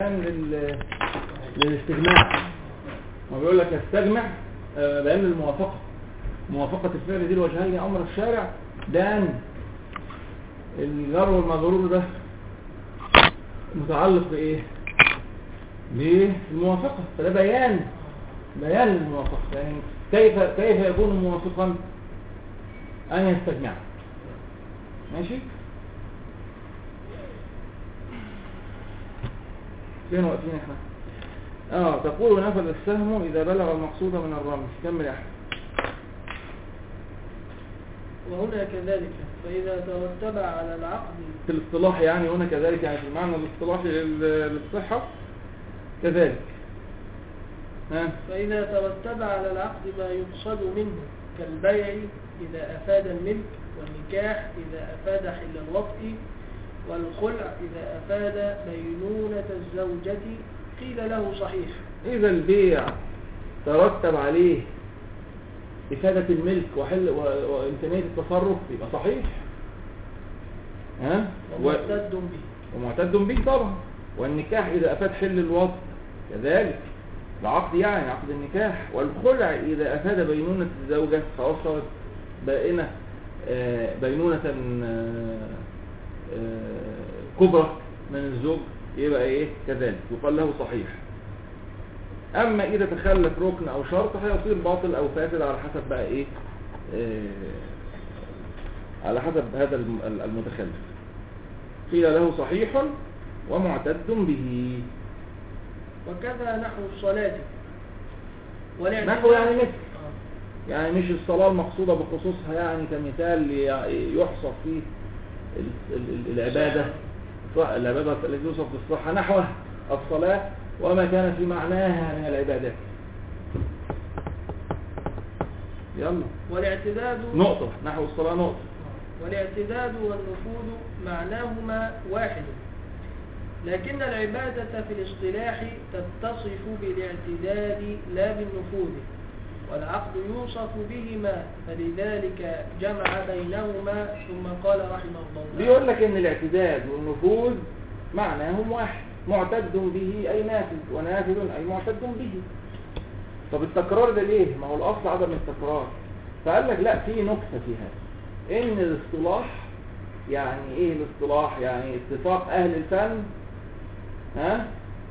لل... للاستجماع ما بيقول لك يستجمع آه، بيان الموافقة موافقة الفعل دي الوجهين أمر الشارع ده أن الجر والمجرور ده متعلق بإيه؟ بالموافقة فده بيان بيان الموافقة يعني كيف كيف يكون موافقا أن يستجمع ماشي؟ فين واقفين احنا اه تقول نفذ السهم اذا بلغ المقصود من الرمي كمل يا احمد وهنا كذلك فإذا ترتب على العقد في الاصطلاح يعني هنا كذلك يعني في المعنى الاصطلاحي لل- للصحة كذلك ها فإذا ترتب على العقد ما يقصد منه كالبيع إذا أفاد الملك والنكاح إذا أفاد حل الوطء والخلع إذا أفاد بينونة الزوجة قيل له صحيح اذا البيع ترتب عليه افادة الملك وحل و- وامكانية التصرف يبقى صحيح ها و- ومعتد به ومعتد به طبعا والنكاح إذا أفاد حل الوطن كذلك العقد يعني عقد النكاح والخلع إذا أفاد بينونة الزوجة خلاص صارت بائنة آه، بينونة آه، آه، كبرى من الزوج يبقى إيه كذلك يقال له صحيح أما إذا تخلف ركن أو شرط هيصير باطل أو فاسد على حسب بقى إيه آه، على حسب هذا الم- المتخلف قيل له صحيح ومعتد به وكذا نحو الصلاة والاعتداء- نحو يعني مثل آه. يعني مش الصلاة المقصودة بخصوصها يعني كمثال ي- يحصر فيه ال- ال- ال- العبادة صح العبادة التي توصف بالصحة نحو الصلاة وما كان في معناها من العبادات يلا والاعتداد نقطة نحو الصلاة نقطة والاعتداد والنفوذ معناهما واحد لكن العبادة في الاصطلاح تتصف بالاعتداد لا بالنفوذ والعقد يوصف بهما فلذلك جمع بينهما ثم قال رحمه الله بيقول لك ان الاعتداد والنفوذ معناهم واحد معتد به اي نافذ ونافذ اي معتد به طب التكرار ده ليه ما هو الاصل عدم التكرار فقال لك لا في نكته في هذا ان الاصطلاح يعني ايه الاصطلاح يعني اتفاق اهل الفن ها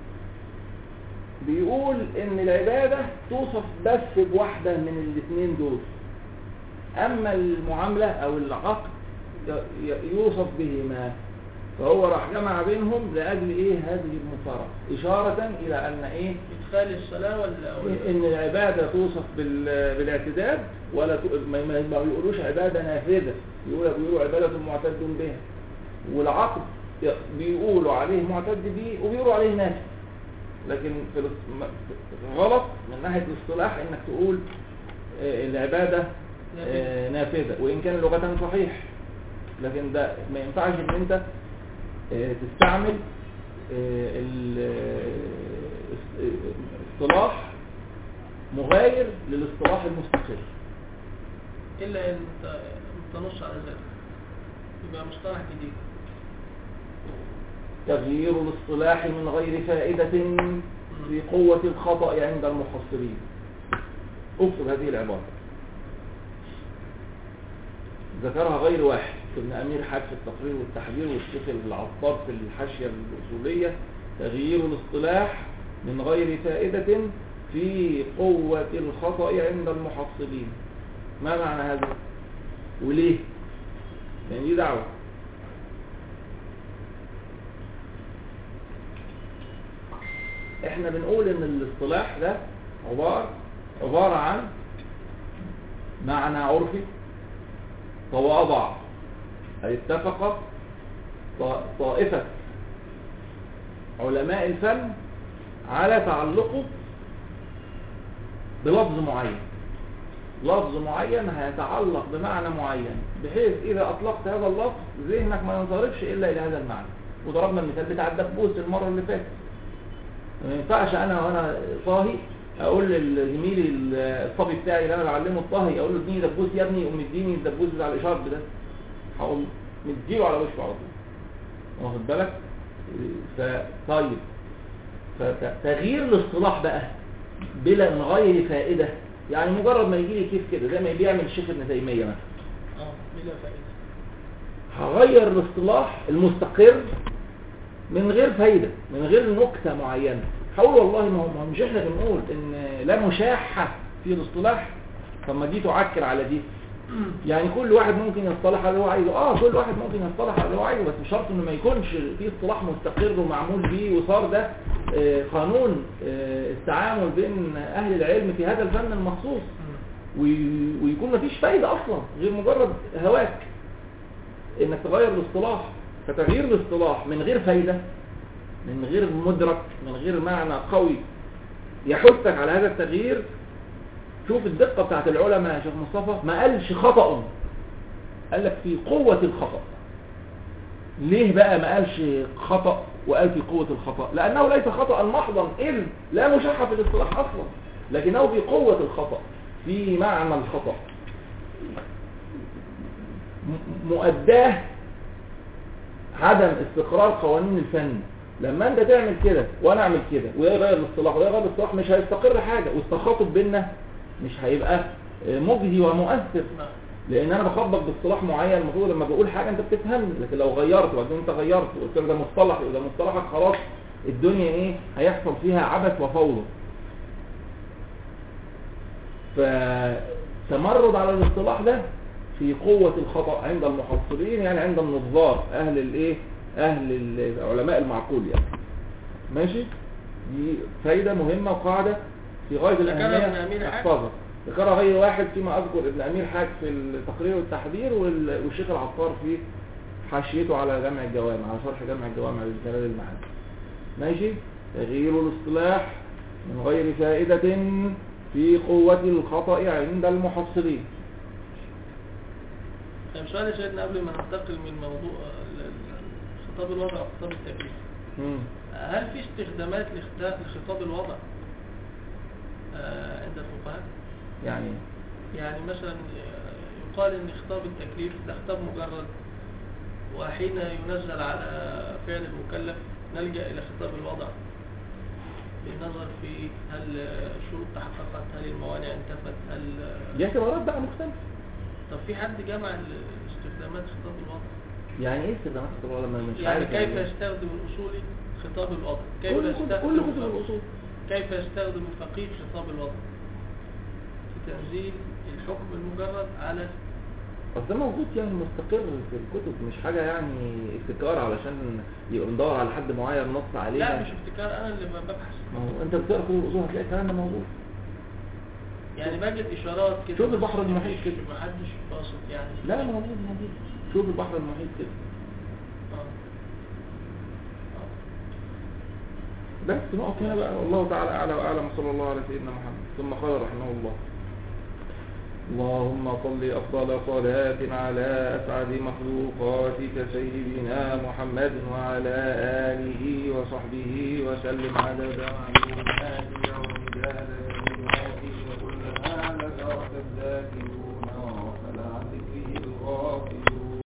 بيقول ان العبادة توصف بس بواحدة من الاثنين دول اما المعاملة او العقد ي- ي- يوصف بهما فهو راح جمع بينهم لاجل ايه هذه المفارقة اشارة الى ان ايه إدخال الصلاة ولا ولا- ان العبادة توصف بال- بالاعتداد ولا ت- ما ما- ما بيقولوش عبادة نافذة يقولوا بيقولوا عبادة معتد بها والعقد ي- بيقولوا عليه معتد به وبيقولوا عليه نافذ لكن في الاص- م- غلط من ناحية الاصطلاح انك تقول آه، العبادة آه، نافذة وان كان لغة صحيح لكن ده ما ينفعش ان انت آه، تستعمل آه، ال- آه، اصطلاح مغاير للاصطلاح المستقل إلا إن ت- تنص على ذلك يبقى مصطلح جديد تغيير الاصطلاح من غير فائدة في قوة الخطأ عند المحصلين اكتب هذه العبارة ذكرها غير واحد ابن أمير حاج في التقرير والتحرير والشيخ العطار في الحاشية الأصولية تغيير الاصطلاح من غير فائدة في قوة الخطأ عند المحصلين ما معنى هذا وليه يعني دي دعوة احنا بنقول ان الاصطلاح ده عبارة عبارة عن معنى عرفي تواضع أي اتفق ط- طائفة علماء الفن على تعلقه بلفظ معين لفظ معين هيتعلق بمعنى معين بحيث إذا أطلقت هذا اللفظ ذهنك ما ينصرفش إلا إلى هذا المعنى وضربنا المثال بتاع الدبوس المرة اللي فاتت ما ينفعش أنا وأنا طاهي أقول لزميلي الصبي بتاعي اللي أنا بعلمه الطهي أقول له اديني دبوس يا ابني يقوم مديني الدبوس بتاع الإشارب ده هقوم مديله على وشه على طول واخد بالك فطيب فتغيير الاصطلاح بقى بلا من غير فائدة يعني مجرد ما يجي لي كيف كده زي ما بيعمل الشيخ ابن تيمية مثلا اه بلا فائدة هغير الاصطلاح المستقر من غير فايدة من غير نكتة معينة هقول والله ما هو ما هو مش احنا بنقول ان لا مشاحة في الاصطلاح طب ما دي تعكر على دي يعني كل واحد ممكن يصطلح على اللي هو عايزه اه كل واحد ممكن يصطلح على اللي هو عايزه بس مش شرط انه ما يكونش في اصطلاح مستقر ومعمول بيه وصار ده آه، قانون آه، التعامل بين اهل العلم في هذا الفن المخصوص وي- ويكون مفيش فايدة اصلا غير مجرد هواك انك تغير الاصطلاح فتغيير الاصطلاح من غير فايدة من غير مدرك من غير معنى قوي يحثك على هذا التغيير شوف الدقة بتاعت العلماء يا شيخ مصطفى ما قالش خطأ قال لك في قوة الخطأ ليه بقى ما قالش خطأ وقال في قوة الخطأ لأنه ليس خطأ محضا إذ لا مشاحة في الاصطلاح أصلا لكنه في قوة الخطأ في معنى الخطأ م- مؤداه عدم استقرار قوانين الفن لما انت تعمل كده وانا اعمل كده وده يغير الاصطلاح وده يغير الاصطلاح مش هيستقر حاجة والتخاطب بينا مش هيبقى مجدي ومؤثر نعم لان انا بخبط باصطلاح معين المفروض لما بقول حاجه انت بتفهمني لكن لو غيرت وبعدين انت غيرت وقلت لك ده مصطلح وده مصطلحك خلاص الدنيا ايه هيحصل فيها عبث وفوضى فتمرد على الاصطلاح ده في قوة الخطأ عند المحصلين يعني عند النظار اهل الايه اهل ال- علماء المعقول يعني ماشي دي فايدة مهمة وقاعدة في غاية ذكرها ابن الأهمية أمير حاج. احفظها ذكرها غير واحد فيما أذكر ابن أمير حاج في التقرير والتحذير وال- والشيخ العطار في حاشيته على جمع الجوامع على شرح جمع الجوامع لجلال المعاني ماشي تغيير الاصطلاح من غير فائدة في قوة الخطأ عند المحصلين طيب سؤال يا سيدنا قبل ما ننتقل من موضوع ال- ال- خطاب الوضع وخطاب التكليف مم. هل في استخدامات لخطاب لخطاب الوضع آه، عند الفقهاء يعني يعني مثلا آه، يقال ان خطاب التكليف ده خطاب مجرد وحين ينزل على فعل المكلف نلجأ الى خطاب الوضع بالنظر في هل الشروط تحققت هل الموانع انتفت هل دي اعتبارات بقى مختلفة طب في حد جمع استخدامات خطاب الوضع يعني ايه استخدامات خطاب الوضع؟ ما مش يعني عارف كيف إيه. يستخدم الأصولي خطاب الوضع كيف كل كل يستخدم كل كتب الأصول كيف يستخدم الفقيه خطاب الوضع في تنزيل الحكم المجرد على اصل ده موجود يعني مستقر في الكتب مش حاجة يعني ابتكار علشان يبقى ندور على حد معين نص عليه لا مش ابتكار انا اللي ببحث ما هو انت بتقرا كتب الاصول هتلاقي الكلام ده موجود يعني بجد اشارات كده شوف بس البحر المحيط مش- كده. محدش باصص يعني لا موجود موجود شوف البحر المحيط كده آه. بس نقف هنا بقى والله تعالى اعلى واعلم صلى الله على سيدنا محمد ثم قال رحمه الله اللهم صل افضل صلاة على اسعد مخلوقاتك سيدنا محمد وعلى اله وصحبه وسلم عدد معلوماته ومداد كلماته وكلما ذكرت الذاكرون وغفل عن ذكره الغافلون